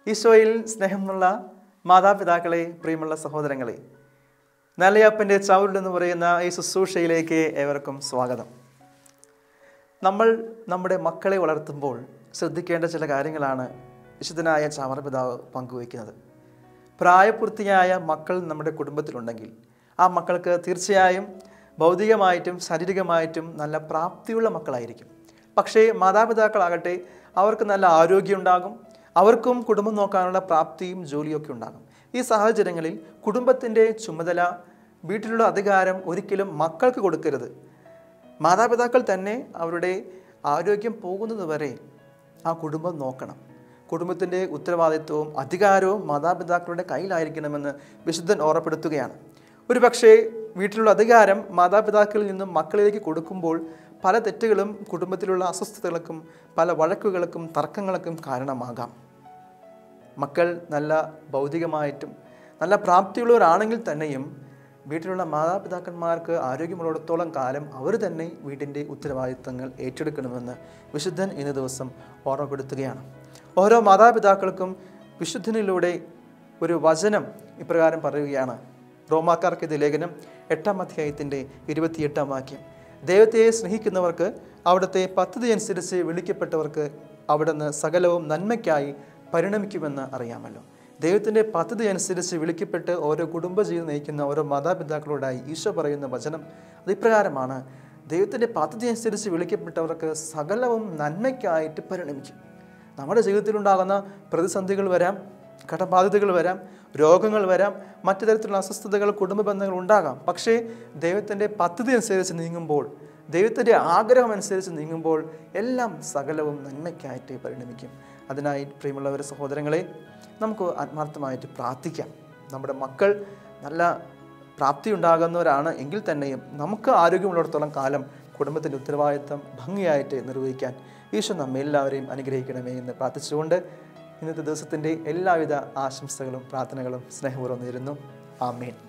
ഈശോയിൽ സ്നേഹമുള്ള മാതാപിതാക്കളെ പ്രിയമുള്ള സഹോദരങ്ങളെ നല്ലയപ്പൻ്റെ ചൗരുൾ എന്ന് പറയുന്ന ഈ ശുശ്രൂഷയിലേക്ക് ഏവർക്കും സ്വാഗതം നമ്മൾ നമ്മുടെ മക്കളെ വളർത്തുമ്പോൾ ശ്രദ്ധിക്കേണ്ട ചില കാര്യങ്ങളാണ് വിശുദ്ധനായ ചാമറപിതാവ് പങ്കുവയ്ക്കുന്നത് പ്രായപൂർത്തിയായ മക്കൾ നമ്മുടെ കുടുംബത്തിലുണ്ടെങ്കിൽ ആ മക്കൾക്ക് തീർച്ചയായും ഭൗതികമായിട്ടും ശാരീരികമായിട്ടും നല്ല പ്രാപ്തിയുള്ള മക്കളായിരിക്കും പക്ഷേ മാതാപിതാക്കളാകട്ടെ അവർക്ക് നല്ല ആരോഗ്യം ഉണ്ടാകും അവർക്കും കുടുംബം നോക്കാനുള്ള പ്രാപ്തിയും ജോലിയൊക്കെ ഉണ്ടാകും ഈ സാഹചര്യങ്ങളിൽ കുടുംബത്തിൻ്റെ ചുമതല വീട്ടിലുള്ള അധികാരം ഒരിക്കലും മക്കൾക്ക് കൊടുക്കരുത് മാതാപിതാക്കൾ തന്നെ അവരുടെ ആരോഗ്യം പോകുന്നത് വരെ ആ കുടുംബം നോക്കണം കുടുംബത്തിൻ്റെ ഉത്തരവാദിത്വവും അധികാരവും മാതാപിതാക്കളുടെ കയ്യിലായിരിക്കണമെന്ന് വിശുദ്ധൻ ഓർമ്മപ്പെടുത്തുകയാണ് ഒരു പക്ഷേ വീട്ടിലുള്ള അധികാരം മാതാപിതാക്കളിൽ നിന്നും മക്കളിലേക്ക് കൊടുക്കുമ്പോൾ പല തെറ്റുകളും കുടുംബത്തിലുള്ള അസ്വസ്ഥതകൾക്കും പല വഴക്കുകൾക്കും തർക്കങ്ങൾക്കും കാരണമാകാം മക്കൾ നല്ല ഭൗതികമായിട്ടും നല്ല പ്രാപ്തിയുള്ളവരാണെങ്കിൽ തന്നെയും വീട്ടിലുള്ള മാതാപിതാക്കന്മാർക്ക് ആരോഗ്യമുള്ളിടത്തോളം കാലം അവർ തന്നെ വീടിൻ്റെ ഉത്തരവാദിത്തങ്ങൾ ഏറ്റെടുക്കണമെന്ന് വിശുദ്ധൻ ഇന്ന ദിവസം ഓർമ്മപ്പെടുത്തുകയാണ് ഓരോ മാതാപിതാക്കൾക്കും വിശുദ്ധനിലൂടെ ഒരു വചനം ഇപ്രകാരം പറയുകയാണ് റോമാക്കാർക്ക് ഇത് ലേഖനം എട്ടാം അധ്യായത്തിൻ്റെ ഇരുപത്തിയെട്ടാം വാക്യം ദൈവത്തെ സ്നേഹിക്കുന്നവർക്ക് അവിടുത്തെ പദ്ധതി അനുസരിച്ച് വിളിക്കപ്പെട്ടവർക്ക് അവിടുന്ന് സകലവും നന്മയ്ക്കായി പരിണമിക്കുമെന്ന് അറിയാമല്ലോ ദൈവത്തിൻ്റെ പദ്ധതി അനുസരിച്ച് വിളിക്കപ്പെട്ട് ഓരോ കുടുംബജീവിതം നയിക്കുന്ന ഓരോ മാതാപിതാക്കളോടായി ഈശോ പറയുന്ന വചനം അത് ഇപ്രകാരമാണ് ദൈവത്തിൻ്റെ പദ്ധതി അനുസരിച്ച് വിളിക്കപ്പെട്ടവർക്ക് സകലവും നന്മയ്ക്കായിട്ട് പരിണമിക്കും നമ്മുടെ ജീവിതത്തിലുണ്ടാകുന്ന പ്രതിസന്ധികൾ വരാം കടബാധ്യതകൾ വരാം രോഗങ്ങൾ വരാം മറ്റു തരത്തിലുള്ള അസ്വസ്ഥതകൾ കുടുംബ ബന്ധങ്ങൾ ഉണ്ടാകാം പക്ഷേ ദൈവത്തിൻ്റെ പദ്ധതി അനുസരിച്ച് നീങ്ങുമ്പോൾ ദൈവത്തിൻ്റെ ആഗ്രഹം അനുസരിച്ച് നീങ്ങുമ്പോൾ എല്ലാം സകലവും നന്മയ്ക്കായിട്ട് പരിണമിക്കും അതിനായി പ്രിയമുള്ളവരെ സഹോദരങ്ങളെ നമുക്ക് ആത്മാർത്ഥമായിട്ട് പ്രാർത്ഥിക്കാം നമ്മുടെ മക്കൾ നല്ല പ്രാപ്തി ഉണ്ടാകുന്നവരാണ് എങ്കിൽ തന്നെയും നമുക്ക് ആരോഗ്യമുള്ളിടത്തോളം കാലം കുടുംബത്തിൻ്റെ ഉത്തരവാദിത്തം ഭംഗിയായിട്ട് നിർവഹിക്കാൻ ഈശോ നമ്മെ എല്ലാവരെയും അനുഗ്രഹിക്കണമേ എന്ന് പ്രാർത്ഥിച്ചുകൊണ്ട് ഇന്നത്തെ ദിവസത്തിൻ്റെ എല്ലാവിധ ആശംസകളും പ്രാർത്ഥനകളും സ്നേഹപൂർവ്വം നേരുന്നു ആമേൻ